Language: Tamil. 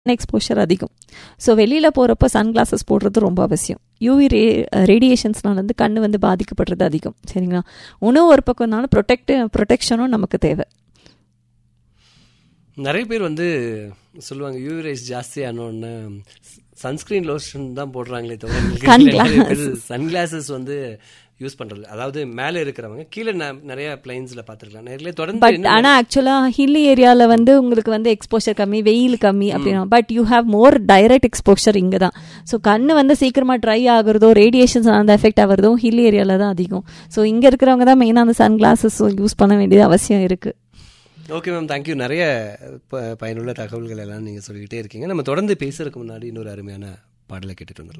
எக்ஸ்போஷர் அதிகம் ஸோ வெளியில் போகிறப்ப சன் கிளாஸஸ் போடுறது ரொம்ப அவசியம் யூவி ரே ரேடியேஷன்ஸ்னால வந்து கண் வந்து பாதிக்கப்படுறது அதிகம் சரிங்களா உணவு ஒரு பக்கம்னாலும் ப்ரொடெக்ட் ப்ரொடெக்ஷனும் நமக்கு தேவை நிறைய பேர் வந்து சொல்லுவாங்க யூவி ரைஸ் ஜாஸ்தி ஆனோன்னு சன்ஸ்கிரீன் லோஷன் தான் போடுறாங்களே தவிர சன் கிளாஸஸ் வந்து யூஸ் பண்றது அதாவது மேலே இருக்கிறவங்க கீழே நிறைய பிளைன்ஸ்ல பார்த்துருக்கலாம் நேரில் தொடர்ந்து பட் ஆனால் ஆக்சுவலாக ஹில்லி ஏரியாவில் வந்து உங்களுக்கு வந்து எக்ஸ்போஷர் கம்மி வெயில் கம்மி அப்படின்னா but you have more direct exposure இங்கே தான் ஸோ கண் வந்து சீக்கிரமாக ட்ரை ஆகுறதோ ரேடியேஷன்ஸ் அந்த எஃபெக்ட் ஆகுறதும் ஹில்லி ஏரியாவில் தான் அதிகம் ஸோ இங்கே இருக்கிறவங்க தான் மெயினாக அந்த சன் கிளாஸஸ் யூஸ் பண்ண வேண்டியது அவசியம் இருக்குது ஓகே மேம் தேங்க்யூ நிறைய பயனுள்ள தகவல்கள் எல்லாம் நீங்கள் சொல்லிக்கிட்டே இருக்கீங்க நம்ம தொடர்ந்து பேசுறதுக்கு முன்னாடி இன்னொரு அருமையான பாடலை கேட்டுட்டு வந்துடலாம்